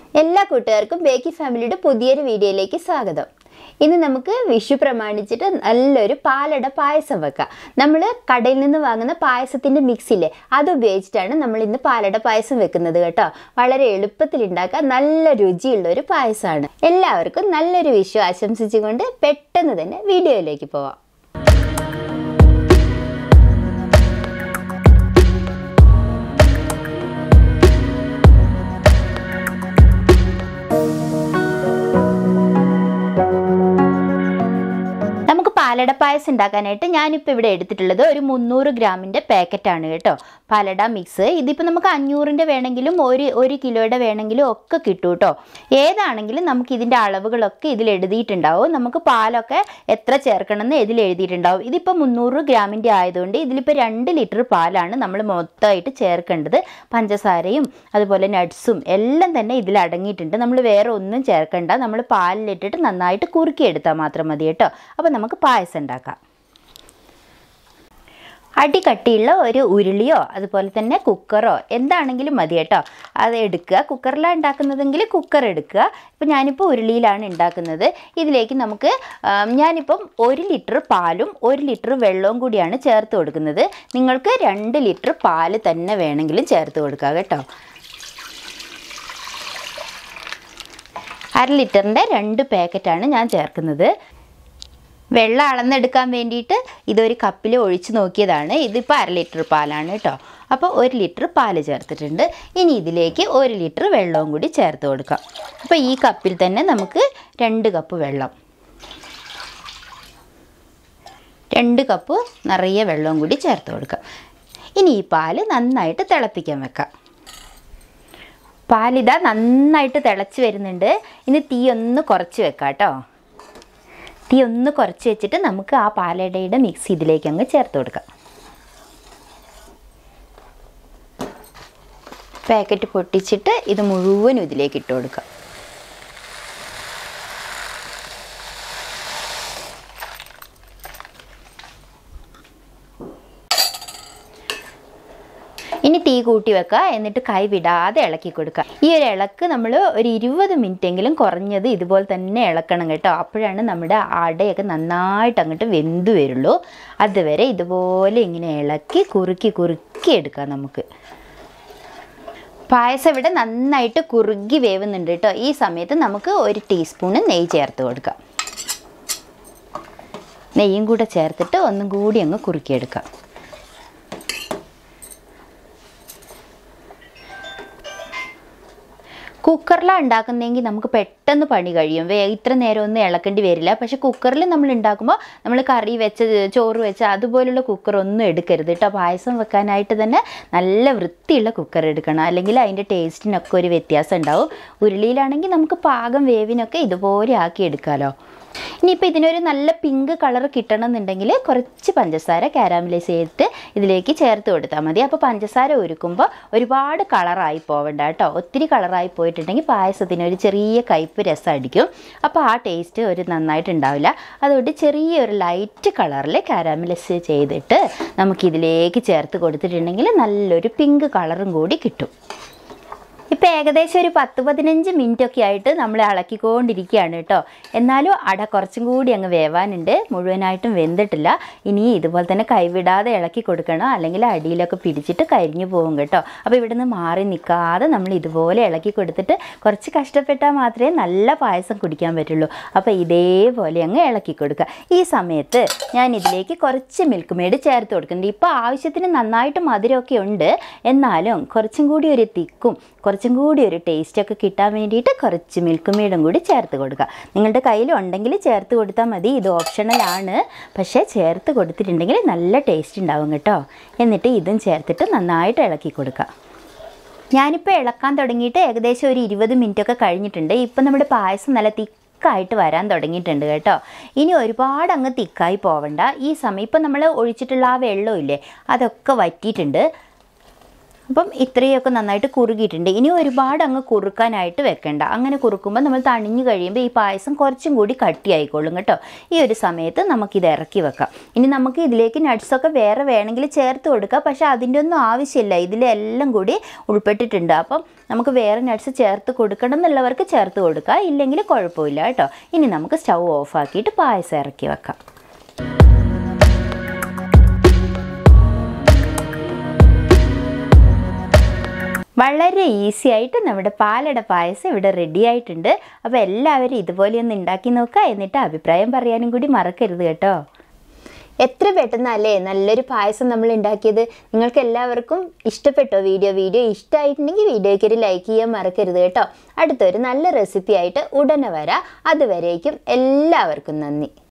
എല്ലാ കൂട്ടുകാർക്കും ബേക്കി ഫാമിലിയുടെ പുതിയൊരു വീഡിയോയിലേക്ക് സ്വാഗതം ഇന്ന് നമുക്ക് വിഷു പ്രമാണിച്ചിട്ട് നല്ലൊരു പാലട പായസം വെക്കാം നമ്മൾ കടയിൽ നിന്ന് വാങ്ങുന്ന പായസത്തിൻ്റെ മിക്സില്ലേ അത് ഉപയോഗിച്ചിട്ടാണ് നമ്മൾ ഇന്ന് പാലട പായസം വെക്കുന്നത് കേട്ടോ വളരെ എളുപ്പത്തിൽ ഉണ്ടാക്കാൻ നല്ല രുചിയുള്ള ഒരു പായസമാണ് എല്ലാവർക്കും നല്ലൊരു വിഷു ആശംസിച്ചുകൊണ്ട് പെട്ടെന്ന് തന്നെ വീഡിയോയിലേക്ക് പോവാം നമുക്ക് പാലട പായസം ഉണ്ടാക്കാനായിട്ട് ഞാനിപ്പോൾ ഇവിടെ എടുത്തിട്ടുള്ളത് ഒരു മുന്നൂറ് ഗ്രാമിൻ്റെ പാക്കറ്റാണ് കേട്ടോ പാലട മിക്സ് ഇതിപ്പോൾ നമുക്ക് അഞ്ഞൂറിൻ്റെ വേണമെങ്കിലും ഒരു ഒരു കിലോയുടെ വേണമെങ്കിലും ഒക്കെ കിട്ടും കേട്ടോ ഏതാണെങ്കിലും നമുക്ക് ഇതിൻ്റെ അളവുകളൊക്കെ ഇതിൽ എഴുതിയിട്ടുണ്ടാവും നമുക്ക് പാലൊക്കെ എത്ര ചേർക്കണമെന്ന് ഇതിൽ എഴുതിയിട്ടുണ്ടാവും ഇതിപ്പോൾ മുന്നൂറ് ഗ്രാമിൻ്റെ ആയതുകൊണ്ട് ഇതിലിപ്പോൾ രണ്ട് ലിറ്റർ പാലാണ് നമ്മൾ മൊത്തമായിട്ട് ചേർക്കേണ്ടത് പഞ്ചസാരയും അതുപോലെ നട്ട്സും എല്ലാം തന്നെ ഇതിൽ അടങ്ങിയിട്ടുണ്ട് നമ്മൾ വേറെ ഒന്നും ചേർക്കണ്ട നമ്മൾ പാലിലിട്ടിട്ട് നന്നായിട്ട് കുറുക്കിയെടുത്താൽ മാത്രം മതി കേട്ടോ അപ്പോൾ നമുക്ക് പായസം ഉണ്ടാക്കാം അടി കട്ടിയുള്ള ഒരു ഉരുളിയോ അതുപോലെ തന്നെ കുക്കറോ എന്താണെങ്കിലും മതി കേട്ടോ അത് എടുക്കുക കുക്കറിലാണ് ഉണ്ടാക്കുന്നതെങ്കിൽ കുക്കർ എടുക്കുക ഇപ്പം ഞാനിപ്പോൾ ഉരുളിയിലാണ് ഉണ്ടാക്കുന്നത് ഇതിലേക്ക് നമുക്ക് ആം, ഞാനിപ്പം ഒരു ലിറ്റർ പാലും ഒരു ലിറ്റർ വെള്ളവും കൂടിയാണ് ചേർത്ത് കൊടുക്കുന്നത് നിങ്ങൾക്ക് രണ്ട് ലിറ്റർ പാല് തന്നെ വേണമെങ്കിലും ചേർത്ത് കൊടുക്കുക കേട്ടോ അര ലിറ്ററിൻ്റെ രണ്ട് പാക്കറ്റാണ് ഞാൻ ചേർക്കുന്നത് വെള്ളം അളന്നെടുക്കാൻ വേണ്ടിയിട്ട് ഇതൊരു കപ്പിൽ ഒഴിച്ച് നോക്കിയതാണ് ഇതിപ്പോൾ അര ലിറ്റർ പാലാണ് കേട്ടോ അപ്പോൾ ഒരു ലിറ്റർ പാല് ചേർത്തിട്ടുണ്ട് ഇനി ഇതിലേക്ക് ഒരു ലിറ്റർ വെള്ളവും കൂടി ചേർത്ത് കൊടുക്കാം അപ്പോൾ ഈ കപ്പിൽ തന്നെ നമുക്ക് രണ്ട് കപ്പ് വെള്ളം രണ്ട് കപ്പ് നിറയെ വെള്ളവും കൂടി ചേർത്ത് കൊടുക്കാം ഇനി ഈ പാല് നന്നായിട്ട് തിളപ്പിക്കാൻ വെക്കാം പാലിതാ നന്നായിട്ട് തിളച്ച് വരുന്നുണ്ട് ഇനി തീ ഒന്ന് കുറച്ച് വെക്കാം കേട്ടോ തീ ഒന്ന് കുറച്ച് വെച്ചിട്ട് നമുക്ക് ആ പാലടയുടെ മിക്സ് ഇതിലേക്ക് അങ്ങ് ചേർത്ത് കൊടുക്കാം പാക്കറ്റ് പൊട്ടിച്ചിട്ട് ഇത് മുഴുവനും ഇതിലേക്ക് ഇട്ട് കൊടുക്കാം ഇനി തീ കൂട്ടി വെക്കുക എന്നിട്ട് കൈ വിടാതെ ഇളക്കി കൊടുക്കുക ഈ ഒരു ഇളക്ക് നമ്മൾ ഒരു ഇരുപത് മിനിറ്റ് എങ്കിലും കുറഞ്ഞത് ഇതുപോലെ തന്നെ ഇളക്കണം കേട്ടോ അപ്പോഴാണ് നമ്മുടെ അടയൊക്കെ നന്നായിട്ട് അങ്ങോട്ട് വെന്ത് വരുള്ളൂ അതുവരെ ഇതുപോലെ ഇങ്ങനെ ഇളക്കി കുറുക്കി കുറുക്കി എടുക്കാം നമുക്ക് പായസം ഇവിടെ നന്നായിട്ട് കുറുകി വേവുന്നുണ്ട് കേട്ടോ ഈ സമയത്ത് നമുക്ക് ഒരു ടീസ്പൂണ് നെയ്യ് ചേർത്ത് കൊടുക്കാം നെയ്യും കൂടെ ചേർത്തിട്ട് ഒന്നും കൂടി അങ്ങ് കുറുക്കിയെടുക്കാം കുക്കറിലാണ് ഉണ്ടാക്കുന്നതെങ്കിൽ നമുക്ക് പെട്ടെന്ന് പണി കഴിയും വേ ഇത്ര നേരം ഒന്നും ഇളക്കേണ്ടി വരില്ല പക്ഷെ കുക്കറിൽ നമ്മൾ ഉണ്ടാക്കുമ്പോൾ നമ്മൾ കറി വെച്ച് ചോറ് വെച്ച് അതുപോലുള്ള കുക്കർ ഒന്നും എടുക്കരുത് കേട്ടോ പായസം വെക്കാനായിട്ട് തന്നെ നല്ല വൃത്തിയുള്ള കുക്കർ എടുക്കണം അല്ലെങ്കിൽ അതിൻ്റെ ടേസ്റ്റിനൊക്കെ ഒരു വ്യത്യാസം ഉണ്ടാവും ഉരുളിയിലാണെങ്കിൽ നമുക്ക് പാകം വേവിനൊക്കെ ഇതുപോലെ ആക്കി എടുക്കാമല്ലോ ഇനിയിപ്പോൾ ഇതിനൊരു നല്ല പിങ്ക് കളർ കിട്ടണമെന്നുണ്ടെങ്കിൽ കുറച്ച് പഞ്ചസാര കാരാമലൈസ് ചെയ്തിട്ട് ഇതിലേക്ക് ചേർത്ത് കൊടുത്താൽ മതി അപ്പോൾ പഞ്ചസാര ഒരുക്കുമ്പോൾ ഒരുപാട് കളറായി പോവണ്ട കേട്ടോ ഒത്തിരി കളറായി പോയിട്ടുണ്ടെങ്കിൽ പായസത്തിന് ഒരു ചെറിയ കയ്പ്പ് രസം അടിക്കും അപ്പോൾ ആ ടേസ്റ്റ് ഒരു നന്നായിട്ട് ഉണ്ടാവില്ല അതുകൊണ്ട് ചെറിയൊരു ലൈറ്റ് കളറിൽ കാരാമലൈസ് ചെയ്തിട്ട് നമുക്കിതിലേക്ക് ചേർത്ത് കൊടുത്തിട്ടുണ്ടെങ്കിൽ നല്ലൊരു പിങ്ക് കളറും കൂടി കിട്ടും ഇപ്പം ഏകദേശം ഒരു പത്ത് പതിനഞ്ച് മിനിറ്റ് ഒക്കെ ആയിട്ട് നമ്മൾ ഇളക്കിക്കൊണ്ടിരിക്കുകയാണ് കേട്ടോ എന്നാലും അട കുറച്ചും കൂടി അങ്ങ് വേവാനുണ്ട് മുഴുവനായിട്ടും വെന്തിട്ടില്ല ഇനി ഇതുപോലെ തന്നെ കൈവിടാതെ ഇളക്കി കൊടുക്കണം അല്ലെങ്കിൽ അടിയിലൊക്കെ പിടിച്ചിട്ട് കരിഞ്ഞു പോകും കേട്ടോ അപ്പോൾ ഇവിടുന്ന് മാറി നിൽക്കാതെ നമ്മൾ ഇതുപോലെ ഇളക്കി കൊടുത്തിട്ട് കുറച്ച് കഷ്ടപ്പെട്ടാൽ മാത്രമേ നല്ല പായസം കുടിക്കാൻ പറ്റുള്ളൂ അപ്പോൾ ഇതേപോലെ അങ്ങ് ഇളക്കി കൊടുക്കുക ഈ സമയത്ത് ഞാൻ ഇതിലേക്ക് കുറച്ച് മിൽക്ക് മെയ്ഡ് ചേർത്ത് കൊടുക്കുന്നുണ്ട് ഇപ്പോൾ ആവശ്യത്തിന് നന്നായിട്ട് മധുരമൊക്കെ ഉണ്ട് എന്നാലും കുറച്ചും കൂടി ഒരു തിക്കും കുറച്ചും കൂടി ഒരു ടേസ്റ്റൊക്കെ കിട്ടാൻ വേണ്ടിയിട്ട് കുറച്ച് മിൽക്ക് മെയ്ഡും കൂടി ചേർത്ത് കൊടുക്കുക നിങ്ങളുടെ കയ്യിൽ ഉണ്ടെങ്കിൽ ചേർത്ത് കൊടുത്താൽ മതി ഇത് ഓപ്ഷണലാണ് പക്ഷേ ചേർത്ത് കൊടുത്തിട്ടുണ്ടെങ്കിൽ നല്ല ടേസ്റ്റ് ഉണ്ടാവും കേട്ടോ എന്നിട്ട് ഇതും ചേർത്തിട്ട് നന്നായിട്ട് ഇളക്കി കൊടുക്കുക ഞാനിപ്പോൾ ഇളക്കാൻ തുടങ്ങിയിട്ട് ഏകദേശം ഒരു ഇരുപത് മിനിറ്റ് ഒക്കെ കഴിഞ്ഞിട്ടുണ്ട് ഇപ്പം നമ്മുടെ പായസം നല്ല തിക്കായിട്ട് വരാൻ തുടങ്ങിയിട്ടുണ്ട് കേട്ടോ ഇനി ഒരുപാട് അങ്ങ് തിക്കായി പോവണ്ട ഈ സമയം ഇപ്പം നമ്മൾ ഒഴിച്ചിട്ടുള്ള ആ വെള്ളമില്ലേ അതൊക്കെ വറ്റിയിട്ടുണ്ട് അപ്പം ഇത്രയൊക്കെ നന്നായിട്ട് കുറുകിയിട്ടുണ്ട് ഇനി ഒരുപാട് അങ്ങ് കുറുക്കാനായിട്ട് വെക്കണ്ട അങ്ങനെ കുറുക്കുമ്പോൾ നമ്മൾ തണിഞ്ഞു കഴിയുമ്പോൾ ഈ പായസം കുറച്ചും കൂടി കട്ടിയായിക്കോളും കേട്ടോ ഈ ഒരു സമയത്ത് നമുക്കിത് ഇറക്കി വെക്കാം ഇനി നമുക്ക് ഇതിലേക്ക് നട്ട്സൊക്കെ വേറെ വേണമെങ്കിൽ ചേർത്ത് കൊടുക്കാം പക്ഷേ അതിൻ്റെ ഒന്നും ആവശ്യമില്ല ഇതിലെല്ലാം കൂടി ഉൾപ്പെട്ടിട്ടുണ്ട് അപ്പം നമുക്ക് വേറെ നട്ട്സ് ചേർത്ത് കൊടുക്കണം എന്നുള്ളവർക്ക് ചേർത്ത് കൊടുക്കാം ഇല്ലെങ്കിൽ കുഴപ്പമില്ല കേട്ടോ ഇനി നമുക്ക് സ്റ്റൗ ഓഫ് ആക്കിയിട്ട് പായസം ഇറക്കി വെക്കാം വളരെ ഈസി ആയിട്ട് നമ്മുടെ പാലട പായസം ഇവിടെ റെഡി ആയിട്ടുണ്ട് അപ്പോൾ എല്ലാവരും ഇതുപോലെ ഒന്ന് ഉണ്ടാക്കി നോക്കുക എന്നിട്ട് അഭിപ്രായം പറയാനും കൂടി മറക്കരുത് കേട്ടോ എത്ര പെട്ടെന്നല്ലേ നല്ലൊരു പായസം നമ്മൾ ഉണ്ടാക്കിയത് നിങ്ങൾക്ക് എല്ലാവർക്കും ഇഷ്ടപ്പെട്ടോ വീഡിയോ വീഡിയോ ഇഷ്ടമായിട്ടുണ്ടെങ്കിൽ വീഡിയോയ്ക്ക് ഒരു ലൈക്ക് ചെയ്യാൻ മറക്കരുത് കേട്ടോ അടുത്തൊരു നല്ല റെസിപ്പി ആയിട്ട് ഉടനെ വരാം അതുവരേക്കും എല്ലാവർക്കും നന്ദി